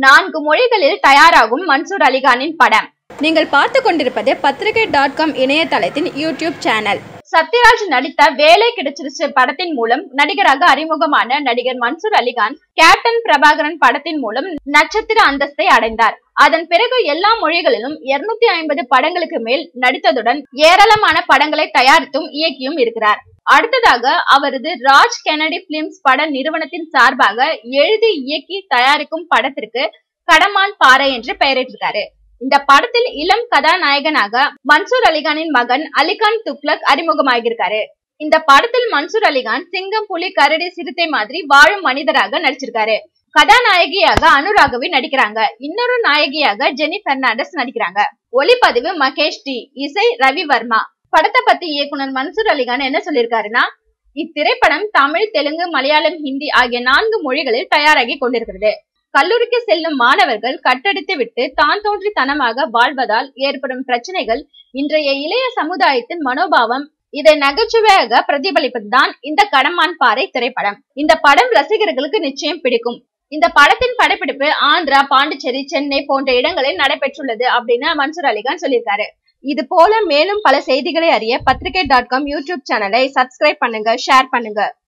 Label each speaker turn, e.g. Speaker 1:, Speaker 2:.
Speaker 1: நான்கு மொழிகளில் தயாராகும் மன்சூர் அலிகானின் படம்
Speaker 2: நீங்கள் பார்த்து கொண்டிருப்பது பத்திரிகை டாட் காம் இணையதளத்தின் யூடியூப் சேனல்
Speaker 1: சத்யராஜ் நடித்த வேலை கிடைச்சிருச்சு படத்தின் மூலம் நடிகராக அறிமுகமான நடிகர் மன்சூர் அலிகான் கேப்டன் பிரபாகரன் படத்தின் மூலம் நட்சத்திர அந்தஸ்தை அடைந்தார் அதன் பிறகு எல்லா மொழிகளிலும் 250 ஐம்பது படங்களுக்கு மேல் நடித்ததுடன் ஏராளமான படங்களை தயாரித்தும் இயக்கியும் இருக்கிறார் அடுத்ததாக அவரது ராஜ் கெனடி பிலிம்ஸ் பட நிறுவனத்தின் சார்பாக எழுதி இயக்கி தயாரிக்கும் படத்திற்கு கடமான் பாறை என்று பெயரிட்டிருக்காரு இந்த படத்தில் இளம் கதாநாயகனாக மன்சூர் அலிகானின் மகன் அலிகான் துக்ளக் அறிமுகமாகியிருக்காரு இந்த படத்தில் மன்சூர் அலிகான் சிங்கம் புலி கரடி சிறுத்தை மாதிரி வாழும் மனிதராக நடிச்சிருக்காரு கதாநாயகியாக அனுராகவி நடிக்கிறாங்க இன்னொரு நாயகியாக ஜெனி பெர்னாண்டஸ் நடிக்கிறாங்க ஒளிப்பதிவு மகேஷ் டி இசை ரவி வர்மா படத்தை பத்தி இயக்குனர் மன்சூர் அலிகான் என்ன சொல்லியிருக்காருன்னா இத்திரைப்படம் தமிழ் தெலுங்கு மலையாளம் ஹிந்தி ஆகிய நான்கு மொழிகளில் தயாராகி கொண்டிருக்கிறது கல்லூரிக்கு செல்லும் மாணவர்கள் கட்டடித்து விட்டு தான் தோன்றித்தனமாக வாழ்வதால் ஏற்படும் பிரச்சனைகள் இன்றைய இளைய சமுதாயத்தின் மனோபாவம் இதை நகைச்சுவையாக பிரதிபலிப்பதுதான் இந்த கடமான் பாறை திரைப்படம் இந்த படம் ரசிகர்களுக்கு நிச்சயம் பிடிக்கும் இந்த படத்தின் படப்பிடிப்பு ஆந்திரா பாண்டிச்சேரி சென்னை போன்ற இடங்களில் நடைபெற்றுள்ளது அப்படின்னு மன்சூர் அலிகான் சொல்லியிருக்காரு இது போல மேலும் பல செய்திகளை அறிய பத்திரிகை டாட் காம் யூடியூப் சேனலை சப்ஸ்கிரைப் பண்ணுங்க ஷேர் பண்ணுங்க